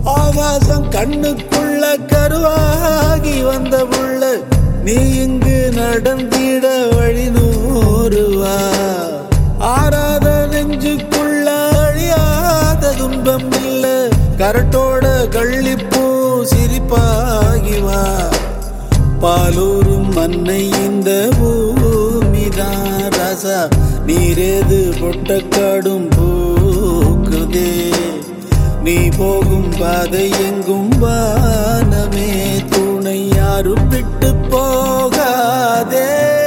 ஆகாசம் கண்ணுக்குள்ள கருவாகி வந்த புள்ள நீ இங்கு நடந்திட வழி நூறுவா ஆறாத நெஞ்சுக்குள்ள அழியாத துன்பம் இல்ல கரட்டோட கள்ளிப்பூ சிரிப்பாகி வா பாலூரும் மண்ணை இந்த பூமிதான் ராசா நீரேது பொட்டக்காடும் பூக்குதே நீ போகும் பாதை எங்கும் வானமே துணை யாரும் விட்டு போகாதே